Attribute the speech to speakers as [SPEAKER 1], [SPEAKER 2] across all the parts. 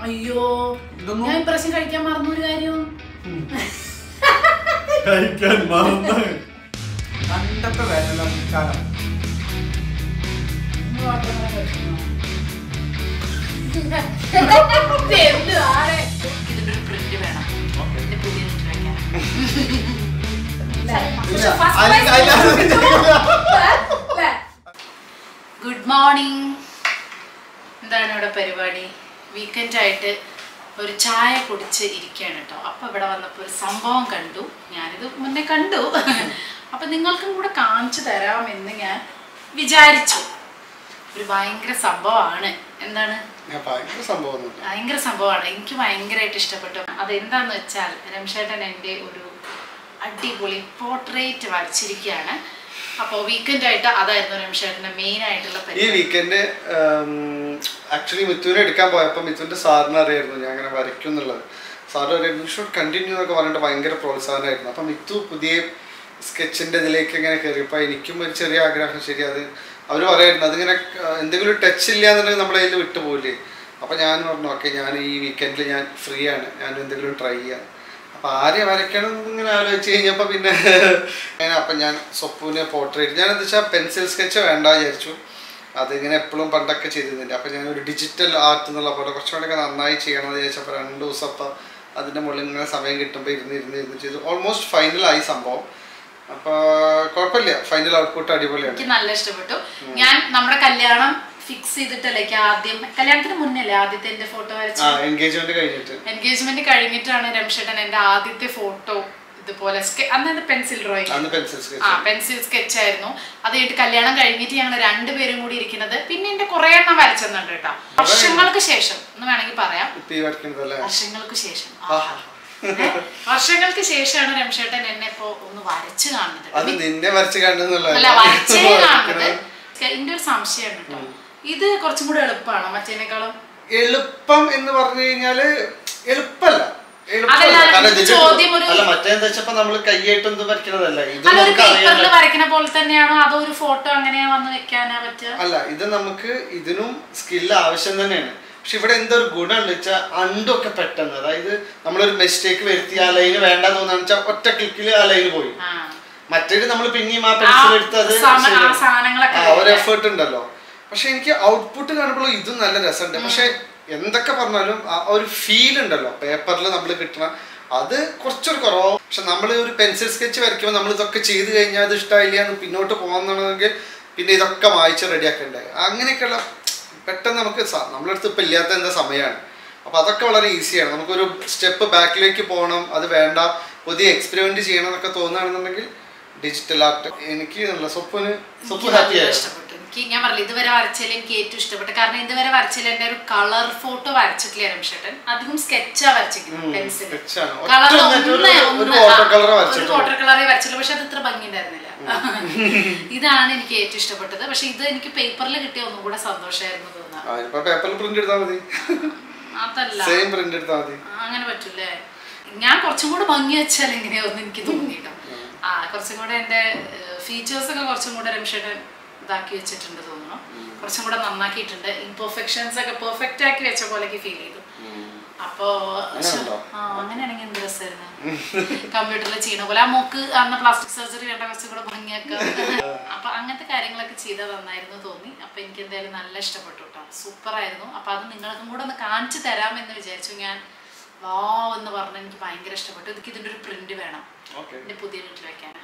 [SPEAKER 1] അയ്യോ
[SPEAKER 2] ഇതൊന്നും-
[SPEAKER 1] ഞാൻ ഇപ്രാവശ്യം കഴിക്കാൻ മറന്നു ഒരു കാര്യം
[SPEAKER 2] കഴിക്കാൻ മറന്ന് പണ്ടത്തെ വേനൽക്കാലം
[SPEAKER 1] നിങ്ങൾ മാത്രമേ കഴിക്കണോ? ഇത് എന്തുവാണ്? ഇതിന്റെ ഒരു print വേണം. ഇതിന്റെ പുതിയ print വെക്കാൻ.
[SPEAKER 2] ഇല്ല,
[SPEAKER 1] First
[SPEAKER 2] അതിൽ-
[SPEAKER 1] prize
[SPEAKER 2] അതിൽ-
[SPEAKER 1] അല്ലേ? ഗുഡ് മോർണിംഗ് എന്താണ് ഇവിടെ പരിപാടി വീക്കെൻഡ് ആയിട്ട് ഒരു ചായ കുടിച്ച് ഇരിക്കുകയാണ് കേട്ടോ അപ്പോൾ ഇവിടെ വന്നപ്പോൾ ഒരു സംഭവം കണ്ടു ഞാനിത് മുന്നേ കണ്ടു അപ്പം നിങ്ങൾക്കും കൂടെ കാണിച്ചു തരാമെന്ന് ഞാൻ വിചാരിച്ചു ഒരു ഭയങ്കര സംഭവമാണ് എന്താണ്
[SPEAKER 2] ഞാൻ ഭയങ്കര സംഭവമൊന്നുമില്ല
[SPEAKER 1] ഭയങ്കര സംഭവമാണ് എനിക്ക് ഭയങ്കരമായിട്ട് ഇഷ്ടപ്പെട്ടു അതെന്താന്ന് വെച്ചാൽ രംശേട്ടൻ എൻ്റെ ഒരു അടിപൊളി പോർട്രേറ്റ് വരച്ചിരിക്കുകയാണ് അപ്പോൾ വീക്കെൻഡ് ആയിട്ട് അതായിരുന്നു രംശേട്ടൻ്റെ മെയിൻ ആയിട്ടുള്ള
[SPEAKER 2] ഈ
[SPEAKER 1] പരിപാടി
[SPEAKER 2] വീക്കെൻഡ് ആക്ച്വലി മിത്തുവിനെ എടുക്കാൻ പോയപ്പോൾ മിത്തുവിന്റെ സാറിന് അറിയായിരുന്നു ഞാൻ അങ്ങനെ വരയ്ക്കും എന്നുള്ളത് സാറ് പറയും യു ഷുഡ് കണ്ടിന്യൂ എന്നൊക്കെ പറഞ്ഞിട്ട് ഭയങ്കര പ്രോത്സാഹനമായിരുന്നു അപ്പം മിത്തു പുതിയ സ്കെച്ചിന്റെ ഇതിലേക്ക് ഇങ്ങനെ കയറിയപ്പോൾ എനിക്കും ഒരു ചെറിയ ആഗ്രഹം ശരി അത് അവർ പറയായിരുന്നു അതിങ്ങനെ ആ, എന്തെങ്കിലും ടച്ച് ഇല്ല എന്നുണ്ടെങ്കിൽ നമ്മുടെ കയ്യിൽ വിട്ടുപോകില്ലേ അപ്പം ഞാൻ പറഞ്ഞു ഓക്കെ ഞാൻ ഈ വീക്കെൻഡിൽ ഞാൻ ഫ്രീ ആണ് ഞാൻ എന്തെങ്കിലും ട്രൈ ചെയ്യാം അപ്പം ആരെ വരയ്ക്കണം എന്ന് ഇങ്ങനെ ആലോചിച്ച് കഴിഞ്ഞപ്പോൾ പിന്നെ അങ്ങനെ അപ്പം ഞാൻ സ്വപ്പുവിനെ പോർട്രേറ്റ് ഞാൻ എന്താ വെച്ചാൽ പെൻസിൽ സ്കെച്ച് വേണ്ട വിചാരിച്ചു അതിങ്ങനെ എപ്പോഴും പണ്ടൊക്കെ ചെയ്തിരുന്നില്ല അപ്പം ഞാൻ ഒരു ഡിജിറ്റൽ ആർട്ട് എന്നുള്ള പോലെ കുറച്ചുകൂടെ നന്നായി ചെയ്യണം എന്ന് വിചാരിച്ചപ്പോൾ രണ്ട് ദിവസം അപ്പം അതിൻ്റെ മുകളിൽ ഇങ്ങനെ സമയം കിട്ടുമ്പോൾ ഇരുന്ന് ഇരുന്ന് ഇരുന്ന് ചെയ്തു ഓൾമോസ്റ്റ് ഫൈനലായി സംഭവം അപ്പോൾ കുഴപ്പമില്ല ഫൈനൽ ഔട്ട്പുട്ട് അടിപൊളിയാണ്
[SPEAKER 1] എനിക്ക് നല്ല ഇഷ്ടപ്പെട്ടു ഞാൻ നമ്മുടെ കല്യാണം ഫിക്സ് ചെയ്തിട്ടല്ലേ എനിക്ക് ആദ്യം കല്യാണത്തിന് മുന്നല്ലേ ആദ്യത്തെ എന്റെ ഫോട്ടോ
[SPEAKER 2] ആ
[SPEAKER 1] വരച്ചത്
[SPEAKER 2] എൻഗേജ്മെന്റ് കഴിഞ്ഞിട്ട്
[SPEAKER 1] എൻഗേജ്മെന്റ് കഴിഞ്ഞിട്ടാണ് രംശേട്ടൻ എന്റെ ആദ്യത്തെ ഫോട്ടോ ഇതുപോലെ sketch- അന്ന് പെൻസിൽ ഡ്രോയിങ്
[SPEAKER 2] അന്ന് പെൻസിൽ
[SPEAKER 1] ആ
[SPEAKER 2] സ്കെച്ച്
[SPEAKER 1] പെൻസിൽ സ്കെച്ച് ആയിരുന്നു അത് കഴിഞ്ഞിട്ട് കല്യാണം കഴിഞ്ഞിട്ട് ഞങ്ങൾ രണ്ടുപേരും കൂടി ഇരിക്കുന്നത് പിന്നെ എന്റെ കുറെ എണ്ണം വരച്ചെന്നുണ്ട് കേട്ടോ വർഷങ്ങൾക്ക് ശേഷം എന്ന് വേണമെങ്കിൽ പറയാം
[SPEAKER 2] ഇപ്പം ഈ വരയ്ക്കുന്നതല്ലേ
[SPEAKER 1] വർഷങ്ങൾക്ക് ശേഷം
[SPEAKER 2] ആഹാ.
[SPEAKER 1] ഏ? വർഷങ്ങൾക്ക് ശേഷമാണ് രംശേട്ടൻ എന്നെ ഇപ്പോ ഒന്ന് വരച്ചു കാണുന്നത്
[SPEAKER 2] അത് നിന്നെ വരച്ച് കണ്ടെന്നുള്ള
[SPEAKER 1] അല്ല വരച്ചേ കാണുന്നത് എന്റെ ഒരു സംശയമാണ് കേട്ടോ ഇത് കുറച്ചും കൂടെ എളുപ്പമാണോ മറ്റേനേക്കാളും
[SPEAKER 2] എളുപ്പം എന്ന് പറഞ്ഞു കഴിഞ്ഞാല് എളുപ്പല്ല എളുപ്പമല്ല
[SPEAKER 1] അതല്ല,
[SPEAKER 2] കാരണം
[SPEAKER 1] ഇത്
[SPEAKER 2] ഇതിന്റെ-
[SPEAKER 1] ചോദ്യം ഒരു-
[SPEAKER 2] അല്ല മറ്റേന്ന് വെച്ചപ്പോ നമ്മള് കൈയായിട്ടൊന്നും വരയ്ക്കുന്നതല്ല ഇത്
[SPEAKER 1] അല്ല ഒരു
[SPEAKER 2] നമുക്ക് അറിയാൻ
[SPEAKER 1] പേപ്പറിൽ
[SPEAKER 2] പറ്റും.
[SPEAKER 1] വരയ്ക്കുന്ന പോലെ തന്നെയാണോ അതോ ഒരു ഫോട്ടോ അങ്ങനെയാ വന്ന് വെക്കാനാ പറ്റുക
[SPEAKER 2] അല്ല ഇത് നമുക്ക് ഇതിനും സ്കില്ല് ആവശ്യം തന്നെയാണ് പക്ഷെ ഇവിടെ എന്തോ ഒരു ഗുണം വെച്ചാൽ അണ്ടൊക്കെ പെട്ടെന്ന് അതായത് നമ്മളൊരു മിസ്റ്റേക്ക് വരുത്തി ആ ലൈന് വേണ്ട തോന്നാന്ന് വെച്ചാൽ ഒറ്റ ക്ലിക്കിൽ ആ ലൈന് പോയി
[SPEAKER 1] ആ
[SPEAKER 2] മറ്റേത് നമ്മൾ പിന്നെയും ആ പെൻസിൽ എടുത്ത് അത്
[SPEAKER 1] സമ- ആ
[SPEAKER 2] ശരിയാവും.
[SPEAKER 1] സാധനങ്ങളൊക്കെ
[SPEAKER 2] ആ, ഒരു
[SPEAKER 1] വരില്ലേ?
[SPEAKER 2] എഫേർട്ട് ഉണ്ടല്ലോ പക്ഷെ എനിക്ക് ഔട്ട്പുട്ട് കാണുമ്പോൾ ഇതും നല്ല രസമുണ്ട് പക്ഷെ എന്തൊക്കെ പറഞ്ഞാലും ആ ഒരു ഫീൽ ഉണ്ടല്ലോ പേപ്പറിൽ നമ്മൾ കിട്ടണ അത് കുറച്ചൊരു കുറവാകും പക്ഷെ നമ്മൾ ഒരു പെൻസിൽ സ്കെച്ച് വരയ്ക്കുമ്പോൾ നമ്മൾ ഇതൊക്കെ ചെയ്ത് കഴിഞ്ഞാൽ അത് ഇഷ്ടമായില്ല എന്ന് പിന്നോട്ട് പോകുന്നതാണെങ്കിൽ പിന്നെ ഇതൊക്കെ വായിച്ച് റെഡിയാക്കണ്ടേ അങ്ങനെയൊക്കെയുള്ള പെട്ടെന്ന് നമുക്ക് സ- നമ്മുടെ അടുത്ത് ഇപ്പം ഇല്ലാത്ത എന്താ സമയമാണ് അപ്പോൾ അതൊക്കെ വളരെ ഈസിയാണ് നമുക്കൊരു സ്റ്റെപ്പ് ബാക്കിലേക്ക് പോകണം അത് വേണ്ട പുതിയ എക്സ്പെരിമെന്റ് ചെയ്യണം എന്നൊക്കെ തോന്നുകയാണെന്നുണ്ടെങ്കിൽ ഡിജിറ്റൽ ആർട്ട് എനിക്ക് നല്ല സ്വപ്ന സ്വപ്ന
[SPEAKER 1] എനിക്ക്
[SPEAKER 2] ഹാപ്പി
[SPEAKER 1] നല്ല
[SPEAKER 2] ആയിരുന്നു
[SPEAKER 1] ഇഷ്ടപ്പെട്ടു എനിക്ക് ഞാൻ പറഞ്ഞില്ല ഇതുവരെ വരച്ചതിൽ എനിക്ക് ഏറ്റവും ഇഷ്ടപ്പെട്ടു കാരണം ഇതുവരെ വരച്ചതിൽ എൻ്റെ ഒരു കളർ ഫോട്ടോ വരച്ചിട്ടില്ല രംഷേട്ടൻ അധികം സ്കെച്ചാ വരച്ചിരിക്കുന്നത് പെൻസിൽ
[SPEAKER 2] sketch ആണ്. ഒറ്റ
[SPEAKER 1] കളർ
[SPEAKER 2] ഒന്നിട്ട് ഒരു- ഒരു water colour ഏ വരച്ചിട്ടുള്ളൂ.
[SPEAKER 1] വാട്ടർ കളറേ വരച്ചുള്ളൂ പക്ഷെ അത് ഇത്ര ഭംഗി ഉണ്ടായിരുന്നില്ല ഇതാണ് എനിക്ക് ഏറ്റവും ഇഷ്ടപ്പെട്ടത് പക്ഷെ ഇത് എനിക്ക് പേപ്പറിൽ കിട്ടിയ ഒന്നും കൂടെ സന്തോഷമായിരുന്നു തോന്നുക
[SPEAKER 2] ആ, ഇപ്പൊ പേപ്പറിൽ പ്രിന്റ് എടുത്താൽ മതി
[SPEAKER 1] അതല്ല
[SPEAKER 2] സെയിം പ്രിന്റ് എടുത്താൽ മതി
[SPEAKER 1] ആ, അങ്ങനെ പറ്റൂലേ ഞാൻ കുറച്ചും കൂടെ ഭംഗി വെച്ചാൽ എങ്ങനെയാന്ന് എനിക്ക് തോന്നിട്ടോ ആ കുറച്ചും കൂടെ എൻ്റെ ഫീച്ചേഴ്സ് ഒക്കെ കുറച്ചും കൂടെ രംഷേട്ടൻ ഇതാക്കി വെച്ചിട്ടുണ്ട് തോന്നുന്നു കുറച്ചും കൂടെ നന്നാക്കിയിട്ടുണ്ട് ഇംപെർഫെക്ഷൻസ് ഒക്കെ പെർഫെക്റ്റ് ആക്കി വെച്ച പോലെയൊക്കെ ഫീൽ ചെയ്തു അപ്പോ
[SPEAKER 2] അങ്ങനെയുണ്ടോ?
[SPEAKER 1] ആ അങ്ങനെയാണെങ്കിൽ എന്ത് രസമായിരുന്നു കമ്പ്യൂട്ടറിൽ ചെയ്യണ പോലെ ആ മൂക്ക് അന്ന് പ്ലാസ്റ്റിക് സർജറി വേണ്ട കുറച്ചും കൂടെ ഭംഗിയാക്കുക അപ്പൊ അങ്ങനത്തെ കാര്യങ്ങളൊക്കെ ചെയ്താൽ നന്നായിരുന്നു തോന്നി അപ്പൊ എനിക്ക് എന്തായാലും നല്ല ഇഷ്ടപ്പെട്ടു കേട്ടോ സൂപ്പർ ആയിരുന്നു അപ്പൊ അത് നിങ്ങൾക്കും കൂടെ ഒന്ന് കാണിച്ചു തരാമെന്ന് വിചാരിച്ചു ഞാൻ വാ എന്ന് പറഞ്ഞ് എനിക്ക് ഭയങ്കര ഇഷ്ടപ്പെട്ടു എനിക്ക് ഇതിന്റെ ഒരു പ്രിന്റ് വേണം
[SPEAKER 2] ഓക്കെ
[SPEAKER 1] എന്റെ പുതിയ വീട്ടിൽ വെക്കാൻ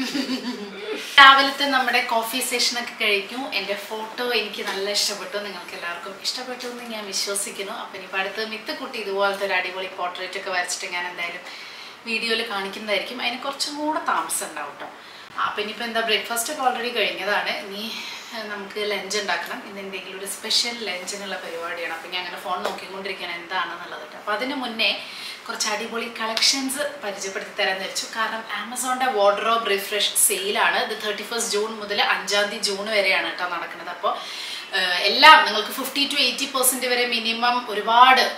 [SPEAKER 1] രാവിലത്തെ നമ്മുടെ കോഫി സെഷൻ ഒക്കെ കഴിഞ്ഞു എൻ്റെ ഫോട്ടോ എനിക്ക് നല്ല ഇഷ്ടപ്പെട്ടു നിങ്ങൾക്ക് എല്ലാവർക്കും ഇഷ്ടപ്പെട്ടു എന്ന് ഞാൻ വിശ്വസിക്കുന്നു അപ്പം ഇനിയിപ്പോൾ അടുത്ത് മിത്തക്കുട്ടി ഇതുപോലത്തെ ഒരു അടിപൊളി പോർട്രേറ്റ് ഒക്കെ വരച്ചിട്ട് ഞാൻ എന്തായാലും വീഡിയോയിൽ കാണിക്കുന്നതായിരിക്കും അതിന് കുറച്ചും കൂടെ താമസം ഉണ്ടാവും കേട്ടോ അപ്പം ഇനിയിപ്പോൾ എന്താ ബ്രേക്ക്ഫാസ്റ്റ് ഒക്കെ ഓൾറെഡി കഴിഞ്ഞതാണ് ഇനി ഏഹ്, നമുക്ക് ലഞ്ച് ഉണ്ടാക്കണം ഇന്ന് എന്തെങ്കിലും ഒരു സ്പെഷ്യൽ ലഞ്ചിനുള്ള പരിപാടിയാണ് അപ്പം ഞാൻ അങ്ങനെ ഫോൺ നോക്കിക്കൊണ്ടിരിക്കുകയാണ് എന്താണെന്നുള്ളത് കേട്ടോ അപ്പോൾ അതിന് മുന്നേ കുറച്ച് അടിപൊളി കളക്ഷൻസ് പരിചയപ്പെടുത്തി തരാൻ ധരിച്ചു കാരണം ആമസോണിൻ്റെ വാർഡ്രോബ് റിഫ്രഷ് സെയിലാണ് ഇത് തേർട്ടി ഫസ്റ്റ് ജൂൺ മുതൽ അഞ്ചാം തീയതി ജൂൺ വരെയാണ് കേട്ടോ നടക്കുന്നത് അപ്പോൾ എല്ലാം നിങ്ങൾക്ക് ഫിഫ്റ്റി ടു എയ്റ്റി പെർസെൻറ്റ് വരെ മിനിമം ഒരുപാട്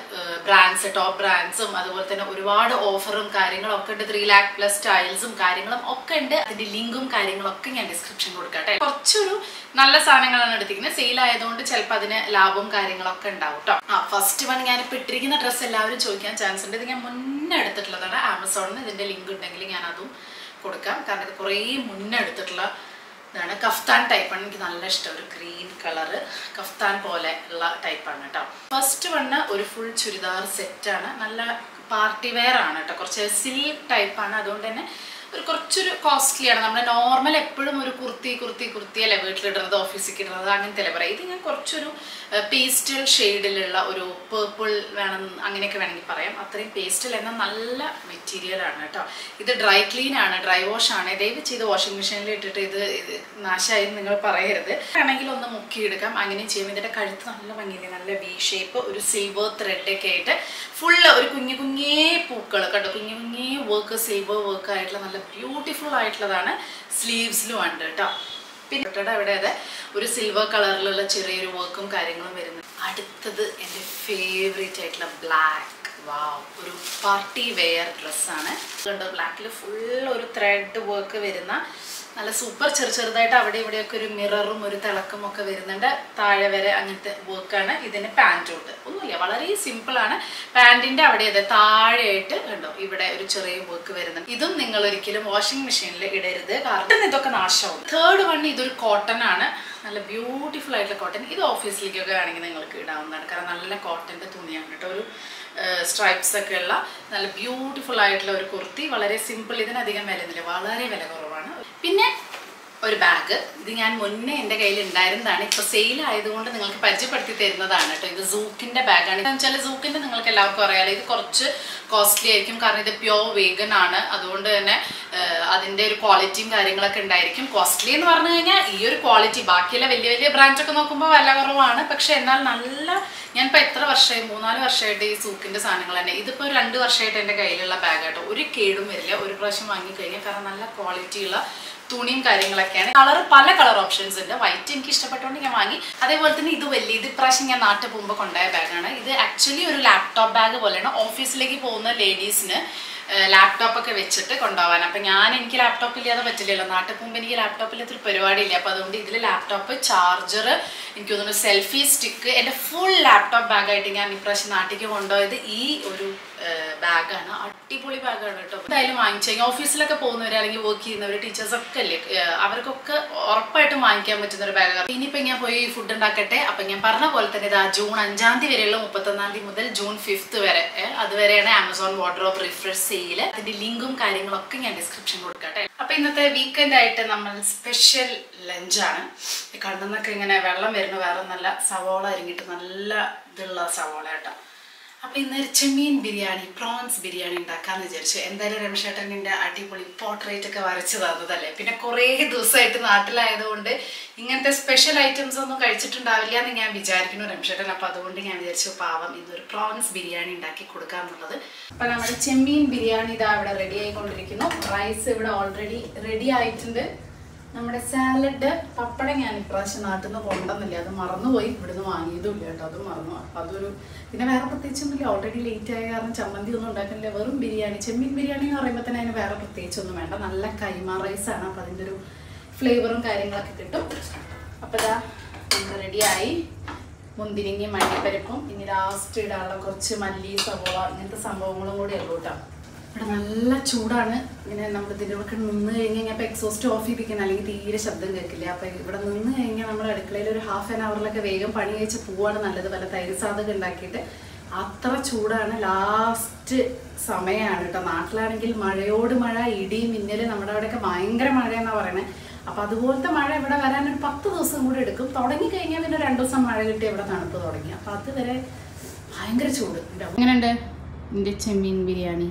[SPEAKER 1] ബ്രാൻഡ്സ് ടോപ്പ് ബ്രാൻഡ്സും അതുപോലെ തന്നെ ഒരുപാട് ഓഫറും കാര്യങ്ങളും ഒക്കെ ഉണ്ട് ത്രീ ലാക്ക് പ്ലസ് സ്റ്റൈൽസും കാര്യങ്ങളും ഒക്കെ ഉണ്ട് അതിന്റെ ലിങ്കും കാര്യങ്ങളും ഒക്കെ ഞാൻ ഡിസ്ക്രിപ്ഷൻ കൊടുക്കട്ടെ കുറച്ചൊരു നല്ല സാധനങ്ങളാണ് എടുത്തിരിക്കുന്നത് സെയിൽ ആയതുകൊണ്ട് ചിലപ്പോൾ അതിന് ലാഭവും കാര്യങ്ങളൊക്കെ ഉണ്ടാവും കേട്ടോ ആ ഫസ്റ്റ് വൺ ഞാൻ ഇപ്പൊ ഇട്ടിരിക്കുന്ന ഡ്രസ്സ് എല്ലാവരും ചോദിക്കാൻ ചാൻസ് ഉണ്ട് ഇത് ഞാൻ മുന്നേ എടുത്തിട്ടുള്ളതാണ് ആമസോണിന് ഇതിന്റെ ലിങ്ക് ഉണ്ടെങ്കിൽ ഞാൻ അതും കൊടുക്കാം കാരണം ഇത് കുറേ മുന്നേ എടുത്തിട്ടുള്ള ഇതാണ് കഫ്താൻ ടൈപ്പാണ് എനിക്ക് നല്ല ഇഷ്ടം ഒരു ഗ്രീൻ കളറ് കഫ്താൻ പോലെ ഉള്ള ടൈപ്പാണ് കേട്ടോ ഫസ്റ്റ് വണ്ണ് ഒരു ഫുൾ ചുരിദാർ സെറ്റാണ് നല്ല പാർട്ടി വെയർ ആണ് കേട്ടോ കുറച്ച് സിൽക്ക് ടൈപ്പാണ് അതുകൊണ്ട് തന്നെ ഒരു കുറച്ചൊരു കോസ്റ്റ്ലി ആണ് നമ്മുടെ നോർമൽ എപ്പോഴും ഒരു കുർത്തി കുർത്തി കുർത്തി അല്ലേ വീട്ടിലിടുന്നത് ഓഫീസിൽ ഇടുന്നത് അങ്ങനത്തെ അല്ലേ പറയാം ഇത് ഞാൻ കുറച്ചൊരു പേസ്റ്റൽ ഷെയ്ഡിലുള്ള ഒരു പേർപ്പിൾ വേണം അങ്ങനെയൊക്കെ വേണമെങ്കിൽ പറയാം അത്രയും പേസ്റ്റൽ എന്ന നല്ല മെറ്റീരിയൽ ആണ് കേട്ടോ ഇത് ഡ്രൈ ക്ലീൻ ആണ് ഡ്രൈ വാഷ് ആണ് ദയവ് ചെയ്ത് വാഷിംഗ് മെഷീനിൽ ഇട്ടിട്ട് ഇത് ഇത് നാശമായി നിങ്ങൾ പറയരുത് ആണെങ്കിൽ ഒന്ന് മുക്കിയെടുക്കാം അങ്ങനെയും ചെയ്യും ഇതിന്റെ കഴുത്ത് നല്ല ഭംഗിയില്ലേ നല്ല വി ഷേപ്പ് ഒരു സിൽവർ ത്രെഡ് ഒക്കെ ആയിട്ട് ഫുള്ള് ഒരു കുഞ്ഞു കുഞ്ഞേ പൂക്കൾ കണ്ടോ കുഞ്ഞു കുഞ്ഞേ വർക്ക് സിൽവർ വർക്ക് ആയിട്ടുള്ള നല്ല ബ്യൂട്ടിഫുൾ ആയിട്ടുള്ളതാണ് സ്ലീവ്സിലും ഉണ്ട് കേട്ടോ പിന്നെ ഇവിടെ അവിടെ അതെ ഒരു സിൽവർ കളറിലുള്ള ചെറിയൊരു വർക്കും കാര്യങ്ങളും വരുന്നത് അടുത്തത് എൻ്റെ ഫേവറേറ്റ് ആയിട്ടുള്ള ബ്ലാക്ക് വാവ് ഒരു പാർട്ടി വെയർ ഡ്രസ്സാണ് കണ്ടോ ബ്ലാക്കിൽ ഫുൾ ഒരു ത്രെഡ് വർക്ക് വരുന്ന നല്ല സൂപ്പർ ചെറു ചെറുതായിട്ട് അവിടെ ഇവിടെയൊക്കെ ഒരു മിററും ഒരു തിളക്കം ഒക്കെ വരുന്നുണ്ട് താഴെ വരെ അങ്ങനത്തെ വർക്കാണ് ഇതിന് പാൻറ്റോട്ട് ഒന്നുമില്ല വളരെ സിമ്പിൾ ആണ് പാൻറ്റിന്റെ അവിടെ അതെ താഴെയായിട്ട് കണ്ടോ ഇവിടെ ഒരു ചെറിയ വർക്ക് വരുന്നുണ്ട് ഇതും നിങ്ങൾ ഒരിക്കലും വാഷിംഗ് മെഷീനിൽ ഇടരുത് കാരണം ഇതൊക്കെ നാശമാവും തേർഡ് വൺ ഇതൊരു കോട്ടൺ ആണ് നല്ല ബ്യൂട്ടിഫുൾ ആയിട്ടുള്ള കോട്ടൺ ഇത് ഓഫീസിലേക്കൊക്കെ വേണമെങ്കിൽ നിങ്ങൾക്ക് ഇടാവുന്നതാണ് കാരണം നല്ല കോട്ടൻ്റെ തുണിയാണ് കേട്ടോ ഒരു സ്ട്രൈപ്സ് ഒക്കെ ഉള്ള നല്ല ബ്യൂട്ടിഫുൾ ആയിട്ടുള്ള ഒരു കുർത്തി വളരെ സിമ്പിൾ ഇതിനധികം വില ഒന്നുമില്ല വളരെ വില കുറവാണ് പിന്നെ ഒരു ബാഗ് ഇത് ഞാൻ മുന്നേ എൻ്റെ കയ്യിൽ ഉണ്ടായിരുന്നതാണ് ഇപ്പൊ സെയിൽ ആയതുകൊണ്ട് നിങ്ങൾക്ക് പരിചയപ്പെടുത്തി തരുന്നതാണ് കേട്ടോ ഇത് സൂക്കിന്റെ ബാഗാണ് എന്ന് വെച്ചാൽ സൂക്കിന്റെ നിങ്ങൾക്ക് എല്ലാവർക്കും അറിയാലോ ഇത് കുറച്ച് കോസ്റ്റ്ലി ആയിരിക്കും കാരണം ഇത് പ്യോർ വേഗൻ ആണ് അതുകൊണ്ട് തന്നെ ആഹ്, അതിന്റെ ഒരു ക്വാളിറ്റിയും കാര്യങ്ങളൊക്കെ ഉണ്ടായിരിക്കും കോസ്റ്റ്ലി എന്ന് പറഞ്ഞു കഴിഞ്ഞാൽ ഈ ഒരു ക്വാളിറ്റി ബാക്കിയുള്ള വലിയ വലിയ ബ്രാൻഡൊക്കെ നോക്കുമ്പോൾ വില കുറവാണ് പക്ഷെ എന്നാൽ നല്ല ഞാനിപ്പോൾ എത്ര വർഷമായി മൂന്നാല് വർഷമായിട്ട് ഈ സൂക്കിന്റെ സാധനങ്ങൾ തന്നെ ഇതിപ്പോൾ രണ്ട് വർഷമായിട്ട് എൻ്റെ കയ്യിലുള്ള ബാഗാട്ടോ ഒരു കേടും വരില്ല ഒരു പ്രാവശ്യം വാങ്ങിക്കഴിഞ്ഞാൽ കാരണം നല്ല ക്വാളിറ്റിയുള്ള തുണിയും കാര്യങ്ങളൊക്കെയാണ് കളർ പല കളർ ഓപ്ഷൻസ് ഉണ്ട് വൈറ്റ് എനിക്ക് ഇഷ്ടപ്പെട്ടോണ്ട് ഞാൻ വാങ്ങി അതേപോലെ തന്നെ ഇത് വലിയ ഇത് ഇപ്രാവശ്യം ഞാൻ നാട്ടിൽ പോകുമ്പോൾ കൊണ്ടുപോയ ബാഗാണ് ഇത് ആക്ച്വലി ഒരു ലാപ്ടോപ്പ് ബാഗ് പോലെയാണ് ഓഫീസിലേക്ക് പോകുന്ന ലേഡീസിന് ലാപ്ടോപ്പ് ഒക്കെ വെച്ചിട്ട് കൊണ്ടുപോകാൻ അപ്പം ഞാൻ എനിക്ക് ലാപ്ടോപ്പ് ഇല്ലാതെ പറ്റില്ലല്ലോ നാട്ടിൽ പോകുമ്പോൾ എനിക്ക് ലാപ്ടോപ്പില്ലാത്തൊരു പരിപാടിയില്ല അപ്പോൾ അതുകൊണ്ട് ഇതിൽ ലാപ്ടോപ്പ് ചാർജർ എനിക്ക് തോന്നുന്നു സെൽഫി സ്റ്റിക്ക് എൻ്റെ ഫുൾ ലാപ്ടോപ്പ് ബാഗായിട്ട് ഞാൻ ഇപ്രാവശ്യം നാട്ടിലേക്ക് കൊണ്ടുപോയത് ഈ ഒരു ബാഗാണ് അടിപൊളി ബാഗാണ് കേട്ടോ എന്തായാലും വാങ്ങിച്ചു കഴിഞ്ഞാൽ ഓഫീസിലൊക്കെ പോകുന്നവർ അല്ലെങ്കിൽ വർക്ക് ചെയ്യുന്നവർ ടീച്ചേഴ്സ് ഒക്കെ അല്ലേ ഏഹ് അവർക്കൊക്കെ ഉറപ്പായിട്ടും വാങ്ങിക്കാൻ പറ്റുന്ന ഒരു ബാഗാണ് ഇനിയിപ്പോൾ ഞാൻ പോയി ഫുഡ് ഉണ്ടാക്കട്ടെ അപ്പം ഞാൻ പറഞ്ഞ പോലെ തന്നെ ഇതാ ജൂൺ അഞ്ചാം തീയതി വരെയുള്ള മുപ്പത്തൊന്നാം തീയതി മുതൽ ജൂൺ ഫിഫ്ത്ത് വരെ ഏഹ് അതുവരെയാണ് ആമസോൺ വാർഡ്രോബ് റിഫ്രഷ് സെയിൽ അതിന്റെ ലിങ്കും കാര്യങ്ങളൊക്കെ ഞാൻ ഡിസ്ക്രിപ്ഷൻ കൊടുക്കട്ടെ അപ്പൊ ഇന്നത്തെ വീക്കെൻഡ് ആയിട്ട് നമ്മൾ സ്പെഷ്യൽ ലഞ്ചാണ് കണ്ണെന്നൊക്കെ ഇങ്ങനെ വെള്ളം വരുന്ന വേറെ നല്ല സവോള അരിഞ്ഞിട്ട് നല്ല ഇതുള്ള സവോള കേട്ടോ അപ്പൊ ഇന്ന് ഒരു ചെമ്മീൻ ബിരിയാണി പ്രോൺസ് ബിരിയാണി ഉണ്ടാക്കാന്ന് വിചാരിച്ചു എന്തായാലും രമേശേട്ടൻ്റെ അടിപൊളി പോർട്രേറ്റ് ഒക്കെ വരച്ചു തന്നതല്ലേ പിന്നെ കുറേ ദിവസമായിട്ട് നാട്ടിലായതുകൊണ്ട് ഇങ്ങനത്തെ സ്പെഷ്യൽ ഐറ്റംസ് ഒന്നും കഴിച്ചിട്ടുണ്ടാവില്ല എന്ന് ഞാൻ വിചാരിക്കുന്നു രമേശേട്ടൻ അപ്പൊ അതുകൊണ്ട് ഞാൻ വിചാരിച്ചു പാവം ഇന്നൊരു പ്രോൺസ് ബിരിയാണി ഉണ്ടാക്കി കൊടുക്കാന്നുള്ളത് അപ്പൊ നമ്മുടെ ചെമ്മീൻ ബിരിയാണി ഇതാ ഇവിടെ റെഡി ആയിക്കൊണ്ടിരിക്കുന്നു റൈസ് ഇവിടെ ഓൾറെഡി റെഡി ആയിട്ടുണ്ട് നമ്മുടെ സാലഡ് പപ്പടം ഞാൻ ഇപ്രാവശ്യം നാട്ടിൽ നിന്ന് കൊണ്ടുവന്നില്ല അത് മറന്നുപോയി ഇവിടുന്ന് വാങ്ങിയതും ഇല്ല കേട്ടോ അത് മറന്നു അപ്പൊ അതൊരു പിന്നെ വേറെ പ്രത്യേകിച്ചൊന്നുമില്ല ഓൾറെഡി ലേറ്റ് ആയ കാരണം ചമ്മന്തി ഒന്നും ഉണ്ടാക്കുന്നില്ല വെറും ബിരിയാണി ചെമ്മീൻ ബിരിയാണി എന്ന് പറയുമ്പോൾ തന്നെ അതിന് വേറെ പ്രത്യേകിച്ചൊന്നും വേണ്ട നല്ല കൈമ റൈസ് ആണ് അപ്പൊ അതിൻ്റെ ഒരു ഫ്ലേവറും കാര്യങ്ങളൊക്കെ കിട്ടും അപ്പൊ ഇതാ നമ്മൾ റെഡിയായി മുന്തിരിങ്ങയും മല്ലിപ്പരിപ്പും ഇനി ലാസ്റ്റ് ഇടാനുള്ള കുറച്ച് മല്ലി സവോള ഇങ്ങനത്തെ സംഭവങ്ങളും കൂടി ഉള്ളൂ കേട്ടോ ഇവിടെ നല്ല ചൂടാണ് ഇങ്ങനെ നമ്മൾ ഇതിലൊക്കെ നിന്ന് കഴിഞ്ഞ് കഴിഞ്ഞാൽ ഇപ്പോൾ എക്സോസ്റ്റ് ഓഫ് ചെയ്തിരിക്കണം അല്ലെങ്കിൽ തീരെ ശബ്ദം കേൾക്കില്ല അപ്പോൾ ഇവിടെ നിന്ന് കഴിഞ്ഞാൽ നമ്മൾ അടുക്കളയിൽ ഒരു ഹാഫ് ആൻ അവറിലൊക്കെ വേഗം പണി കഴിച്ച് പോവാണ് നല്ലത് പല തൈര് സാധകം ഉണ്ടാക്കിയിട്ട് അത്ര ചൂടാണ് ലാസ്റ്റ് സമയമാണ് കേട്ടോ നാട്ടിലാണെങ്കിൽ മഴയോട് മഴ ഇടി മിന്നൽ നമ്മുടെ അവിടെയൊക്കെ ഭയങ്കര മഴയെന്നാണ് പറയുന്നത് അപ്പം അതുപോലത്തെ മഴ ഇവിടെ വരാൻ ഒരു പത്ത് ദിവസം കൂടി എടുക്കും തുടങ്ങി കഴിഞ്ഞാൽ പിന്നെ രണ്ട് ദിവസം മഴ കിട്ടി ഇവിടെ തണുപ്പ് തുടങ്ങി അപ്പം അതുവരെ ഭയങ്കര ചൂട് ഉണ്ടാവും എങ്ങനെയുണ്ട് എൻ്റെ ചെമ്മീൻ ബിരിയാണി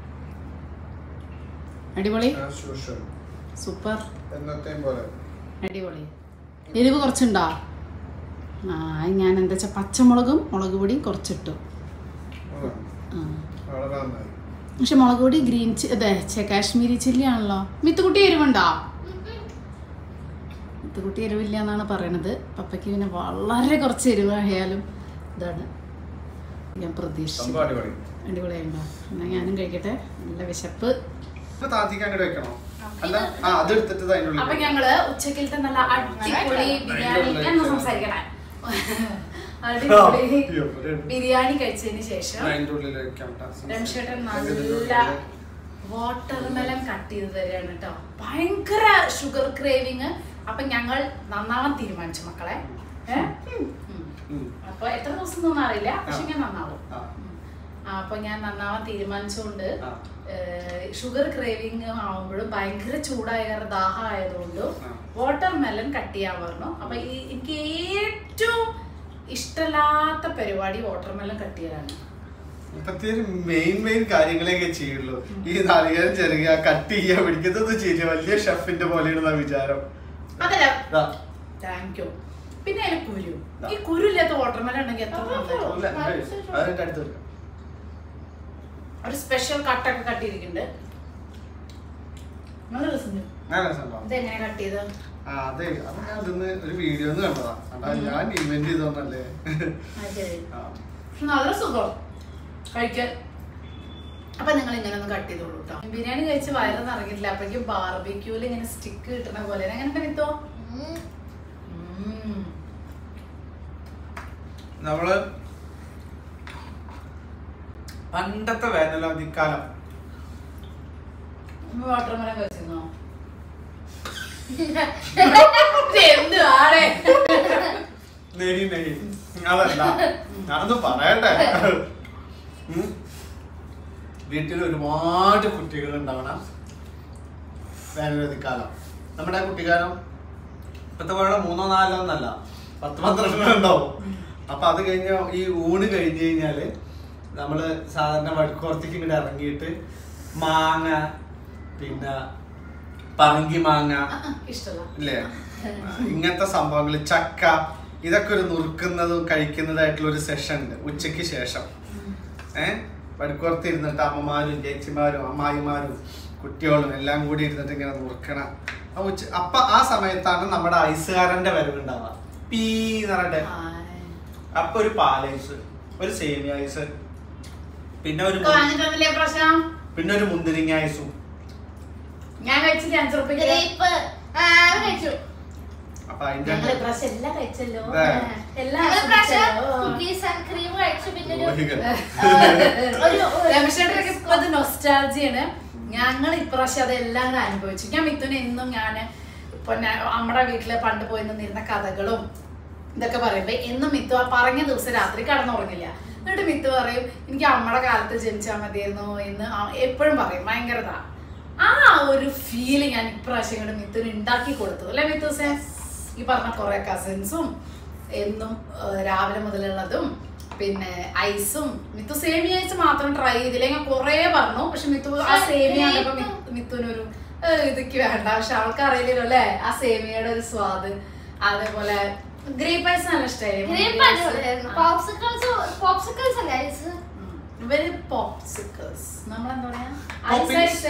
[SPEAKER 1] അടിപൊളി
[SPEAKER 2] As usual.
[SPEAKER 1] സൂപ്പർ
[SPEAKER 2] എന്നത്തെയും പോലെ
[SPEAKER 1] അടിപൊളി എരിവ് കുറച്ചുണ്ടോ ആ ഞാൻ എന്താ വെച്ചാൽ പച്ചമുളകും മുളക് പൊടിയും കുറച്ചിട്ടു
[SPEAKER 2] ഉം.
[SPEAKER 1] ആ
[SPEAKER 2] വളരെ നന്നായി
[SPEAKER 1] പക്ഷെ മുളക് പൊടി ഗ്രീൻ ചി അതെ ഛെ, കാശ്മീരി ചില്ലി ആണല്ലോ മിത്തുകുട്ടി എരിവുണ്ടോ മിത്തുകുട്ടി എരിവില്ല എന്നാണ് പറയണത് പപ്പയ്ക്ക് പിന്നെ വളരെ കുറച്ച് എരിവായാലും ഇതാണ് ഞാൻ പ്രതീക്ഷിച്ചു
[SPEAKER 2] സംഭവം അടിപൊളി
[SPEAKER 1] അടിപൊളിയായിട്ടുണ്ടോ എന്നാൽ ഞാനും കഴിക്കട്ടെ നല്ല വിശപ്പ്
[SPEAKER 2] ഇപ്പൊ താത്തിക്ക് അങ്ങോട്ട് വെക്കണോ അല്ല ആ അത് എടുത്തിട്ട് ഇത് അതിന്റെ
[SPEAKER 1] അപ്പൊ
[SPEAKER 2] ഉള്ളിൽ
[SPEAKER 1] ഞങ്ങള് ഉച്ചക്കലത്തെ നല്ല അടിപൊളി ബിരിയാണി
[SPEAKER 2] അതിന്റെ
[SPEAKER 1] ഞാൻ
[SPEAKER 2] ഉള്ളിൽ
[SPEAKER 1] സംസാരിക്കണേ
[SPEAKER 2] ആ,
[SPEAKER 1] അടിപൊളി
[SPEAKER 2] അയ്യോ, ഒരു-
[SPEAKER 1] ബിരിയാണി കഴിച്ചതിന് ശേഷം
[SPEAKER 2] അതിന്റെ ഉള്ളിൽ വെക്കാം കേട്ടോ.
[SPEAKER 1] രംഷേട്ടൻ
[SPEAKER 2] അതിന്റെ
[SPEAKER 1] നല്ല
[SPEAKER 2] ഉള്ളിൽ.
[SPEAKER 1] വാട്ടർമെലൻ കട്ട് ചെയ്ത് തരികയാണ് കേട്ടോ ഭയങ്കര ഷുഗർ ക്രേവിങ് അപ്പൊ ഞങ്ങൾ നന്നാവാൻ തീരുമാനിച്ചു മക്കളെ ഏ? ഉം.
[SPEAKER 2] ഉം.
[SPEAKER 1] അപ്പൊ എത്ര ദിവസം ഒന്നും അറിയില്ല പക്ഷെ ഞാൻ നന്നാവും
[SPEAKER 2] ആ.
[SPEAKER 1] ഉം. ആ, അപ്പൊ ഞാൻ നന്നാവാൻ തീരുമാനിച്ചുകൊണ്ട്
[SPEAKER 2] ആ.
[SPEAKER 1] ഷുഗർ ക്രേവിങ് ആവുമ്പോഴും ഭയങ്കര ചൂടായ കാരണം ദാഹം ആയതുകൊണ്ട്
[SPEAKER 2] ആ.
[SPEAKER 1] വാട്ടർ മെലൻ കട്ട് ചെയ്യാൻ പറഞ്ഞു അപ്പൊ ഈ എനിക്ക് ഏറ്റവും ഇഷ്ടമില്ലാത്ത പരിപാടി വാട്ടർ മെലൻ കട്ട് ചെയ്യലാണ്
[SPEAKER 2] ഇപ്പത്തെ ഒരു മെയിൻ മെയിൻ കാര്യങ്ങളൊക്കെ ചെയ്യുള്ളൂ ഈ നാളികേരം ചെറുക കട്ട് ചെയ്യാ പിടിക്കുന്നതൊന്നും ചെയ്യില്ല വലിയ ഷെഫിന്റെ പോലെയാണ് വിചാരം
[SPEAKER 1] അതല്ല
[SPEAKER 2] ദാ,
[SPEAKER 1] താങ്ക് യു പിന്നെ അതിന് കുരു
[SPEAKER 2] ദാ.
[SPEAKER 1] ഈ കുരു ഇല്ലാത്ത വാട്ടർ മെലൻ ഉണ്ടെങ്കിൽ എത്ര നന്നായിരുന്നു.
[SPEAKER 2] ഇല്ല, അതിന്റെ അടുത്ത് വെക്കാം.
[SPEAKER 1] ഒരു സ്പെഷ്യൽ കട്ടൊക്കെ കട്ട് ചെയ്തിട്ടുണ്ട് നല്ല രസമുണ്ട്
[SPEAKER 2] നല്ല രസമുണ്ടോ?
[SPEAKER 1] ഇത് എങ്ങനെ കട്ട് ചെയ്തത്
[SPEAKER 2] ആ അതെ അത് ഞാൻ ഇതിന്ന് ഒരു വീഡിയോ കണ്ടതാ അതാ ഞാൻ ഇൻവെന്റ് ചെയ്തോന്നല്ലേ
[SPEAKER 1] ആ, ശരി
[SPEAKER 2] ആ.
[SPEAKER 1] പക്ഷെ നല്ല സുഖം കഴിക്കാൻ അപ്പൊ നിങ്ങൾ ഇങ്ങനെ ഒന്ന് കട്ട് ചെയ്തോളൂ കേട്ടോ ബിരിയാണി കഴിച്ച് വയറ് നിറങ്ങിയിട്ടില്ല അപ്പോഴേക്കും ബാർബിക്യൂല് ഇങ്ങനെ സ്റ്റിക്ക് കിട്ടണ പോലെ എങ്ങനെ മിത്തോ
[SPEAKER 2] നമ്മള് പണ്ടത്തെ വേനലവധിക്കാലം
[SPEAKER 1] വാട്ടർ മെലൻ കഴിച്ചിരുന്നോ എന്ത് ആടെ
[SPEAKER 2] നെയ് നെയ് അതല്ല ഞാനൊന്ന് പറയട്ടെ ഉം. വീട്ടിൽ ഒരുപാട് കുട്ടികൾ ഉണ്ടാവണം വേനലവധിക്കാലം നമ്മുടെ കുട്ടിക്കാലം ഇപ്പത്തെ പോലെ മൂന്നോ നാലോ എന്നല്ല പത്ത് പന്ത്രണ്ട് ഉണ്ടാവും അപ്പൊ അത് കഴിഞ്ഞ ഈ ഊണ് കഴിഞ്ഞ് കഴിഞ്ഞാല് നമ്മള് സാധാരണ വടക്കുറത്തേക്ക് ഇങ്ങോട്ട് ഇറങ്ങിയിട്ട് മാങ്ങ പിന്നെ പറങ്കി മാങ്ങ
[SPEAKER 1] ഇഷ്ടമല്ല
[SPEAKER 2] ഇല്ലേ ഇങ്ങനത്തെ സംഭവങ്ങൾ ചക്ക ഇതൊക്കെ ഒരു നുറുക്കുന്നതും കഴിക്കുന്നതായിട്ടുള്ള ഒരു സെഷൻ ഉണ്ട് ഉച്ചയ്ക്ക് ശേഷം ഏഹ് വടക്കുറത്ത് ഇരുന്നിട്ട് അമ്മമാരും ചേച്ചിമാരും അമ്മായിമാരും കുട്ടികളും എല്ലാം കൂടി ഇരുന്നിട്ട് ഇങ്ങനെ നുറുക്കണം ആ ഉച്ച അപ്പൊ ആ സമയത്താണ് നമ്മുടെ ഐസുകാരന്റെ വരവുണ്ടാവുക പീ എന്ന് പറഞ്ഞിട്ട് അപ്പൊ ഒരു പാലൈസ് ഒരു സേമിയ ഐസ് പിന്നെ ഒരു മു-
[SPEAKER 1] കാഞ്ഞിട്ടൊന്നുമില്ലേ പ്രശ്നം
[SPEAKER 2] പിന്നെ ഒരു മുന്തിരിങ്ങ ഐസും
[SPEAKER 1] ഞാൻ കഴിച്ചില്ല അഞ്ചു റുപ്യക്ക്
[SPEAKER 3] ഗ്രേപ്പ് ആ അത് കഴിച്ചു
[SPEAKER 2] അപ്പൊ അതിന്റെ
[SPEAKER 1] ഞങ്ങൾ ഇപ്രാവശ്യം എല്ലാം കഴിച്ചല്ലോ
[SPEAKER 2] അതെ.
[SPEAKER 1] എല്ലാം
[SPEAKER 3] ഞങ്ങൾ പ്രാവശ്യം
[SPEAKER 1] ആസ്വദിച്ചല്ലോ.
[SPEAKER 3] കുക്കീസ് ആൻഡ് ക്രീം കഴിച്ചു പിന്നെ ഒരു
[SPEAKER 2] ലോഹികൾ.
[SPEAKER 3] ഒരു
[SPEAKER 1] രമേശേട്ടനൊക്കെ ഇപ്പൊ അത് നൊസ്റ്റാൾജിയാണ് ഞങ്ങൾ ഇപ്രാവശ്യം അതെല്ലാം കൂടെ അനുഭവിച്ചു ഞാൻ മിഥുനെ എന്നും ഞാൻ ഇപ്പൊ ഞാൻ നമ്മുടെ വീട്ടില് പണ്ട് പോയി നിന്നിരുന്ന കഥകളും ഇതൊക്കെ പറയുമ്പോ എന്നും മിത്തു ആ പറഞ്ഞ ദിവസം രാത്രി കടന്നുറങ്ങില്ല എന്നിട്ട് മിത്തു പറയും എനിക്ക് അമ്മയുടെ കാലത്ത് ജനിച്ചാൽ മതിയായിരുന്നു എന്ന് ആ- എപ്പോഴും പറയും ഭയങ്കരത ആ ഒരു ഫീല് ഞാൻ ഇപ്രാവശ്യം കൂടെ മിത്തുന് ഉണ്ടാക്കി കൊടുത്തു അല്ലെ മിത്തുസേ ഈ പറഞ്ഞ കുറെ കസിൻസും എന്നും ആ, രാവിലെ മുതലുള്ളതും പിന്നെ ഐസും മിത്തു സേമിയ ഐസ് മാത്രം ട്രൈ ചെയ്തില്ല ഞാൻ കുറേ പറഞ്ഞു പക്ഷെ മിത്തു ആ സേമിയ കണ്ടപ്പോ മി- മിത്തുവിനൊരു "ഏ, ഇതൊക്കെ വേണ്ട പക്ഷെ ആൾക്ക് അറിയില്ലല്ലോ അല്ലേ ആ സേമിയയുടെ ഒരു സ്വാദ് അതേപോലെ ഗ്രേപ്പ് ഐസ് നല്ല ഇഷ്ടമായിരുന്നു
[SPEAKER 3] ഗ്രേപ്പ് അടിപൊളിയായിരുന്നു പോപ്സിക്കിൾസ് പോപ്സിക്കിൾസ് അല്ലേ ഐസ്
[SPEAKER 1] ഇവര് പോപ്സിക്കിൾസ് നമ്മളെന്താ പറയാ
[SPEAKER 2] Poppins.
[SPEAKER 1] ഐസ്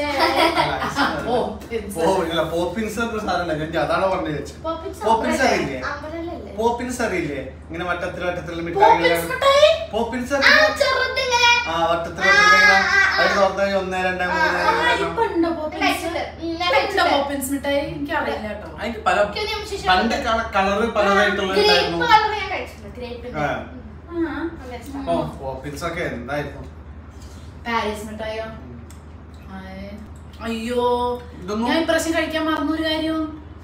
[SPEAKER 2] പോ- ഇല്ല, പോപ്പിൻസ് എന്ന സാധനം ഞാൻ അതാണ് പറഞ്ഞു വെച്ചത്
[SPEAKER 3] പോപ്പിൻസ്
[SPEAKER 2] പോപ്പിൻസ് അറിയില്ലേ
[SPEAKER 3] അമ്പലല്ലേ
[SPEAKER 2] പോപ്പിൻസ് അറിയില്ലേ ഇങ്ങനെ വട്ടത്തിൽ വട്ടത്തിൽ
[SPEAKER 3] പോപ്പിൻസ് മിഠായി?
[SPEAKER 2] പോപ്പിൻസ്
[SPEAKER 3] ആ
[SPEAKER 2] അറിയില്ലേ
[SPEAKER 3] ചെറുതിങ്ങനെ
[SPEAKER 2] ആ വട്ടത്തിൽ വട്ടത്തിൽ ഇങ്ങനെ അത് തുറന്നു കഴിഞ്ഞാൽ ഒന്ന് രണ്ട് മൂന്ന്
[SPEAKER 3] ആ,
[SPEAKER 2] നാല്
[SPEAKER 1] ഇപ്പൊ ഉണ്ടോ
[SPEAKER 3] ഞാൻ
[SPEAKER 1] പോപ്പിൻസ്
[SPEAKER 3] കഴിച്ചിട്ടുണ്ട്. ഉം, ഞാൻ
[SPEAKER 1] ഇപ്പൊ ഉണ്ടോ
[SPEAKER 3] കഴിച്ചിട്ടുണ്ട്.
[SPEAKER 1] പോപ്പിൻസ് മിഠായി എനിക്ക് അറിയില്ല കേട്ടോ
[SPEAKER 2] അതിന്റെ പല
[SPEAKER 3] എനിക്ക് ഒരു ശേഷം
[SPEAKER 2] പണ്ട് കളറ് പലതായിട്ടുള്ള
[SPEAKER 3] ഗ്രേപ്പ്
[SPEAKER 2] ഉണ്ടായിരുന്നു
[SPEAKER 3] കളർ ഞാൻ കഴിച്ചിട്ടുണ്ട് ഗ്രേപ്പിന്റെ
[SPEAKER 2] ആ.
[SPEAKER 1] ആ.
[SPEAKER 3] നല്ല ഇഷ്ടം
[SPEAKER 2] ഓ പോപ്പിൻസ് ഒക്കെ എന്തായിരുന്നു
[SPEAKER 1] പാരീസ് മിഠായോ ആയ്. അയ്യോ
[SPEAKER 2] ഇതൊന്നും-
[SPEAKER 1] ഞാൻ ഇപ്രാവശ്യം കഴിക്കാൻ മറന്നു ഒരു കാര്യം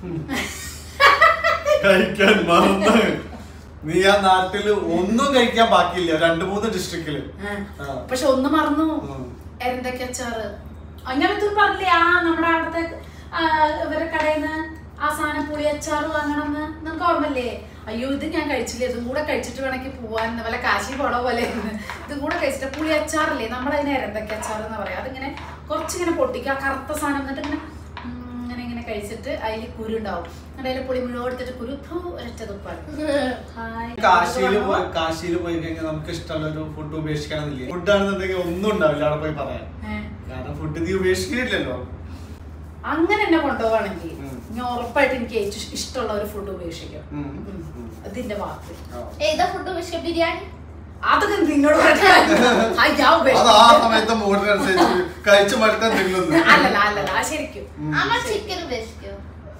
[SPEAKER 2] കഴിക്കാൻ മറന്ന് നീ ആ നാട്ടില് ഒന്നും കഴിക്കാൻ ബാക്കിയില്ല രണ്ടു മൂന്ന് ഡിസ്ട്രിക്റ്റില്
[SPEAKER 1] ആ.
[SPEAKER 2] ആ.
[SPEAKER 1] പക്ഷെ ഒന്ന് മറന്നു
[SPEAKER 2] ഉം.
[SPEAKER 1] എരണ്ടയ്ക്ക അച്ചാറ് അങ്ങനെ പറഞ്ഞില്ലേ ആ നമ്മുടെ അവിടുത്തെ ആ, ഇവരെ കടയിൽ നിന്ന് ആ സാധനം പുളി അച്ചാറ് വാങ്ങണമെന്ന് നമുക്ക് ഓർമ്മല്ലേ അയ്യോ ഇത് ഞാൻ കഴിച്ചില്ല ഇതും കൂടെ കഴിച്ചിട്ട് വേണമെങ്കിൽ പോവാൻ വല്ല കാശി പോണ പോലെ ഇതും കൂടെ കഴിച്ചിട്ട് പുളി അച്ചാറില്ലേ നമ്മളതിനെ എരന്തയ്ക്ക അച്ചാർ എന്ന് പറയാം അതിങ്ങനെ കുറച്ചിങ്ങനെ പൊട്ടിക്കുക ആ കറുത്ത സാധനം എന്നിട്ട് ഇങ്ങനെ ഉം, ഇങ്ങനെ ഇങ്ങനെ കഴിച്ചിട്ട് അതിൽ കുരു ഉണ്ടാവും എന്നിട്ട് അതിൽ പുളി മുഴുവൻ എടുത്തിട്ട് കുരു ഫു, ഒരൊറ്റ തുപ്പാണ് ഹായ്.
[SPEAKER 2] കാശിയില് പോയി കാശിയില് പോയി കഴിഞ്ഞാൽ നമുക്ക് ഇഷ്ടമുള്ള ഒരു ഫുഡ് ഉപേക്ഷിക്കണമെന്നില്ലേ ഫുഡ് ആണെന്നുണ്ടെങ്കിൽ ഒന്നും ഉണ്ടാവില്ല അവിടെ പോയി പറയാൻ
[SPEAKER 1] ഏ.
[SPEAKER 2] കാരണം ഫുഡ് നീ ഉപേക്ഷിക്കില്ലല്ലോ
[SPEAKER 1] അങ്ങനെ എന്നെ കൊണ്ടുപോവാണെങ്കിൽ
[SPEAKER 2] ഉം.
[SPEAKER 1] ഞാൻ ഉറപ്പായിട്ട് എനിക്ക് ഏറ്റവും ഇഷ്ടമുള്ള ഒരു ഫുഡ് ഉപേക്ഷിക്കും
[SPEAKER 2] ഉം.
[SPEAKER 1] ഉം.
[SPEAKER 2] ഉം.
[SPEAKER 1] അതിന്റെ വാക്ക്
[SPEAKER 2] ആ.
[SPEAKER 3] ഏതാ ഫുഡ് പക്ഷെ ബിരിയാണി
[SPEAKER 1] അതൊക്കെ നിന്നോട് പറഞ്ഞ ആ, ഞാൻ
[SPEAKER 2] അത്
[SPEAKER 1] ഉപേക്ഷിച്ചു.
[SPEAKER 2] ആ സമയത്തെ മൂഡിനനുസരിച്ച് കഴിച്ചു മടുക്കാൻ തിന്നുന്നു
[SPEAKER 1] അല്ലല്ല അല്ലല്ല ആ ശരിക്കും
[SPEAKER 3] അമ്മ ചിക്കൻ ഉപേക്ഷിക്കോ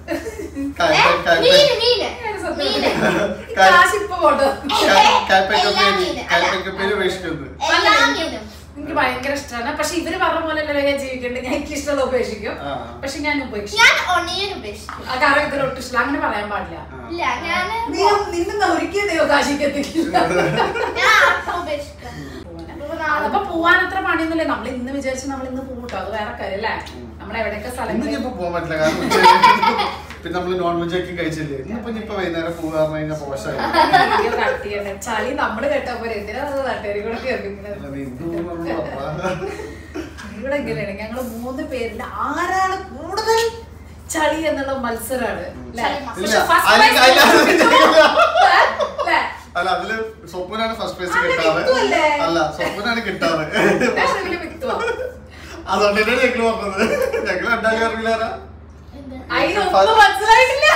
[SPEAKER 2] ക- ക-
[SPEAKER 3] മീന് മീന്
[SPEAKER 1] സത്യം.
[SPEAKER 3] മീന്
[SPEAKER 1] ഈ കാശ് ഇപ്പൊ പോട്ടോ
[SPEAKER 2] ക- കയ്പയ്ക്ക
[SPEAKER 3] എല്ലാ
[SPEAKER 2] പേര്
[SPEAKER 3] മീനും. അല്ല.
[SPEAKER 2] കയ്പയ്ക്ക പേര് ഉപേക്ഷിക്കുന്നു
[SPEAKER 3] എല്ലാ മീനും
[SPEAKER 1] എനിക്ക് ഭയങ്കര ഇഷ്ടമാണ് പക്ഷെ ഇവര് പറഞ്ഞ പോലെ അല്ലല്ലോ ഞാൻ ജീവിക്കണ്ടേ ഞാൻ എനിക്ക് ഇഷ്ടമുള്ള ഉപേക്ഷിക്കും
[SPEAKER 2] ആ.
[SPEAKER 1] പക്ഷെ ഞാൻ ഉപേക്ഷിക്കും
[SPEAKER 3] ഞാൻ ഒണിയൻ ഉപേക്ഷിക്കും
[SPEAKER 1] ആ കാരണം ഇതിൽ ഒട്ടും ഇഷ്ടമില്ല അങ്ങനെ പറയാൻ പാടില്ല
[SPEAKER 2] ആ.
[SPEAKER 3] ഇല്ല ഞാന്
[SPEAKER 1] നീ നിന്നെ ഒരിക്കലും ദൈവം കാശിക്കത്തില്ല
[SPEAKER 3] ഞാൻ അപ്പം ഉപേക്ഷിക്കാം
[SPEAKER 1] അപ്പൊ പോവാൻ അത്ര പണിയൊന്നുമില്ല നമ്മൾ ഇന്ന് വിചാരിച്ച് നമ്മൾ ഇന്ന് പോകട്ടോ അത് വേറെ കാര്യം അല്ലേ നമ്മൾ എവിടെയൊക്കെ
[SPEAKER 2] ഇന്ന്
[SPEAKER 1] സ്ഥലങ്ങളിൽ
[SPEAKER 2] ഇനിയിപ്പോ പോകാൻ പറ്റില്ല കാരണം ഉച്ചയ്ക്ക് പിന്നെ നമ്മള് നോൺ വെജ് ഒക്കെ കഴിച്ചില്ലേ ഇന്നിപ്പോ ഇനിയിപ്പോ വൈകുന്നേരം പോകാൻ പറഞ്ഞു കഴിഞ്ഞാൽ പോഷായി
[SPEAKER 1] വീഡിയോ കട്ട് ചെയ്യണ്ടേ ചളി നമ്മള് കേട്ടാ പോലെ എന്തിനാ അത് നാട്ടുകാരി കൂടെ കേൾപ്പിക്കുന്നത്
[SPEAKER 2] അല്ലാതെ ഇന്ന് നമ്മള് പറഞ്ഞാ.
[SPEAKER 1] ഇവിടെ എങ്ങനെയാണ് ഞങ്ങള് മൂന്ന് പേരിൽ ആരാണ് കൂടുതൽ ചളി എന്നുള്ള മത്സരമാണ് ല്ലേ?
[SPEAKER 3] ചളി
[SPEAKER 2] ഇല്ല,
[SPEAKER 1] പക്ഷെ first
[SPEAKER 2] അതിന്
[SPEAKER 1] prize
[SPEAKER 2] അതിനകത്ത്
[SPEAKER 1] കിട്ടുമോ? ല്ലേ?
[SPEAKER 2] അല്ല അതില് സ്വപ്നാണ് ഫസ്റ്റ് പ്രൈസ്
[SPEAKER 1] അങ്ങനെ
[SPEAKER 2] കിട്ടാറ്
[SPEAKER 1] കിട്ടുമല്ലേ?
[SPEAKER 2] അല്ല സ്വപ്നാണ് കിട്ടാറ്
[SPEAKER 1] ഞാൻ ഇതില് വിത്തുവാ.
[SPEAKER 2] അതുകൊണ്ട് തന്നെയാണ് ഞങ്ങള് പറഞ്ഞത് ഞങ്ങള് രണ്ടാളും അറിയില്ലാരാ
[SPEAKER 1] അതിനൊന്നും മനസ്സിലായിട്ടില്ല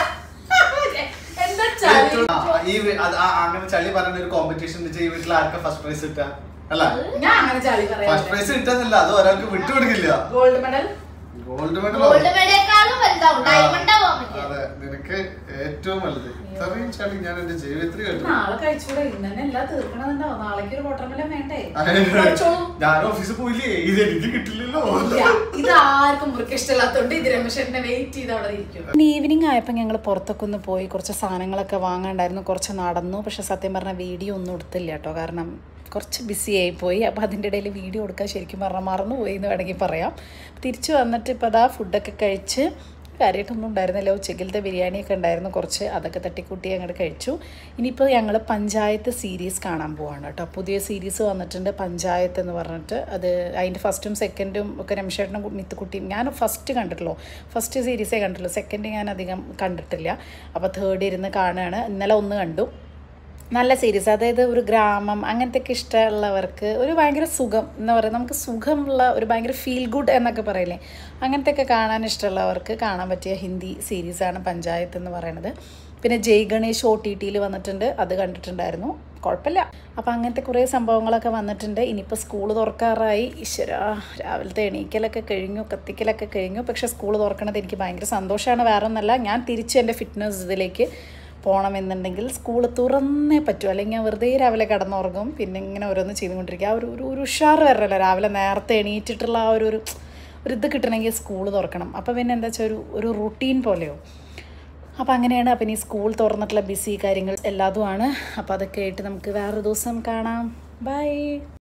[SPEAKER 1] എന്താ ചളി
[SPEAKER 2] ആ, ഈ വീ- അത് ആ- അങ്ങനെ ചളി പറയുന്ന ഒരു കോമ്പറ്റീഷൻ ഈ വീട്ടിൽ ആർക്കാ ഫസ്റ്റ് പ്രൈസ് കിട്ടാ അല്ല
[SPEAKER 1] ഞാൻ അങ്ങനെ ചളി
[SPEAKER 2] ഫസ്റ്റ്
[SPEAKER 1] പറയാം
[SPEAKER 2] പ്രൈസ് കിട്ടാന്നില്ല അത് ഒരാൾക്ക് വിട്ടുകൊടുക്കില്ല
[SPEAKER 1] gold medal
[SPEAKER 2] gold medal
[SPEAKER 3] gold മെഡേക്കാളും വലുതാവും ഡയമണ്ട് ആവാൻ പറ്റില്ല
[SPEAKER 2] അതെ നിനക്ക് ഏറ്റവും വലുത് ഇത്രയും ചളി ഞാൻ എന്റെ ജീവിതത്തിൽ കേട്ടു
[SPEAKER 1] നാളെ കഴിച്ചൂടെ ഇന്ന് തന്നെ എല്ലാം തീർക്കണമെന്നുണ്ടാവും നാളേക്ക് ഒരു വാട്ടർ മെലൻ വേണ്ടേ കഴിച്ചോളൂ.
[SPEAKER 2] ഞാൻ ഓഫീസിൽ പോയില്ലേ ഇത് എനിക്ക് കിട്ടില്ലല്ലോ
[SPEAKER 1] ഇല്ല, ഇത് ആർക്കും മുറുക്ക് ഇഷ്ടമില്ലാത്തോണ്ട് ഇത് രമേശനെ വെയിറ്റ് ചെയ്ത് അവിടെ ഇരിക്കും
[SPEAKER 4] പിന്നെ ഈവനിങ് ആയപ്പോൾ ഞങ്ങൾ പുറത്തൊക്കെ ഒന്ന് പോയി കുറച്ച് സാധനങ്ങളൊക്കെ വാങ്ങാണ്ടായിരുന്നു കുറച്ച് നടന്നു പക്ഷെ സത്യം പറഞ്ഞാൽ വീഡിയോ ഒന്നും എടുത്തില്ല കേട്ടോ കാരണം കുറച്ച് ബിസി ആയിപ്പോയി അപ്പോൾ അതിൻ്റെ ഇടയിൽ വീഡിയോ എടുക്കാൻ ശരിക്കും പറഞ്ഞാൽ മറന്നു പോയി എന്ന് വേണമെങ്കിൽ പറയാം തിരിച്ചു വന്നിട്ട് ഇപ്പോൾ അതാ ഫുഡൊക്കെ കഴിച്ച് കാര്യമായിട്ടൊന്നും ഉണ്ടായിരുന്നില്ല ഉച്ചക്കലത്തെ ബിരിയാണിയൊക്കെ ഉണ്ടായിരുന്നു കുറച്ച് അതൊക്കെ തട്ടിക്കൂട്ടി അങ്ങോട്ട് കഴിച്ചു ഇനിയിപ്പോൾ ഞങ്ങൾ പഞ്ചായത്ത് സീരീസ് കാണാൻ പോവാണ് കേട്ടോ പുതിയ സീരീസ് വന്നിട്ടുണ്ട് പഞ്ചായത്ത് എന്ന് പറഞ്ഞിട്ട് അത് അതിൻ്റെ ഫസ്റ്റും സെക്കൻഡും ഒക്കെ രമേശേട്ടനും മിത്തുക്കുട്ടിയും ഞാൻ ഫസ്റ്റ് കണ്ടിട്ടുള്ളൂ ഫസ്റ്റ് സീരീസേ കണ്ടിട്ടുള്ളൂ സെക്കൻഡ് ഞാൻ അധികം കണ്ടിട്ടില്ല അപ്പോൾ തേർഡ് ഇരുന്ന് കാണുകയാണ് ഇന്നലെ ഒന്ന് കണ്ടു നല്ല സീരീസ് അതായത് ഒരു ഗ്രാമം അങ്ങനത്തെയൊക്കെ ഇഷ്ടമുള്ളവർക്ക് ഒരു ഭയങ്കര സുഖം എന്താ പറയുക നമുക്ക് സുഖമുള്ള ഒരു ഭയങ്കര ഫീൽ ഗുഡ് എന്നൊക്കെ പറയില്ലേ അങ്ങനത്തെയൊക്കെ കാണാൻ ഇഷ്ടമുള്ളവർക്ക് കാണാൻ പറ്റിയ ഹിന്ദി സീരീസാണ് പഞ്ചായത്ത് എന്ന് പറയുന്നത് പിന്നെ ജയ് ഗണേഷ് ഒ ടി ടിയിൽ വന്നിട്ടുണ്ട് അത് കണ്ടിട്ടുണ്ടായിരുന്നു കുഴപ്പമില്ല അപ്പോൾ അങ്ങനത്തെ കുറേ സംഭവങ്ങളൊക്കെ വന്നിട്ടുണ്ട് ഇനിയിപ്പോൾ സ്കൂൾ തുറക്കാറായി ഈശ്വര രാവിലത്തെ എണീക്കലൊക്കെ കഴിഞ്ഞു കത്തിക്കലൊക്കെ കഴിഞ്ഞു പക്ഷേ സ്കൂൾ തുറക്കണത് എനിക്ക് ഭയങ്കര സന്തോഷമാണ് വേറെ ഒന്നല്ല ഞാൻ തിരിച്ച് എൻ്റെ ഫിറ്റ്നസ് ഇതിലേക്ക് പോകണമെന്നുണ്ടെങ്കിൽ സ്കൂൾ തുറന്നേ പറ്റൂ അല്ലെങ്കിൽ ഞാൻ വെറുതെ രാവിലെ കിടന്നുറങ്ങും പിന്നെ ഇങ്ങനെ ഓരോന്ന് ചെയ്തുകൊണ്ടിരിക്കുക ആ ഒരു ഒരു ഒരു ഉഷാർ വരണല്ലോ രാവിലെ നേരത്തെ എണീറ്റിട്ടുള്ള ആ ഒരു ഒരു ഒരു ഇത് കിട്ടണമെങ്കിൽ സ്കൂൾ തുറക്കണം അപ്പോൾ പിന്നെ എന്താ വെച്ചാൽ ഒരു ഒരു റുട്ടീൻ പോലെയോ അപ്പോൾ അങ്ങനെയാണ് അപ്പം ഇനി സ്കൂൾ തുറന്നിട്ടുള്ള ബിസി കാര്യങ്ങൾ എല്ലാതുമാണ് അപ്പോൾ അതൊക്കെ ആയിട്ട് നമുക്ക് വേറൊരു ദിവസം കാണാം ബൈ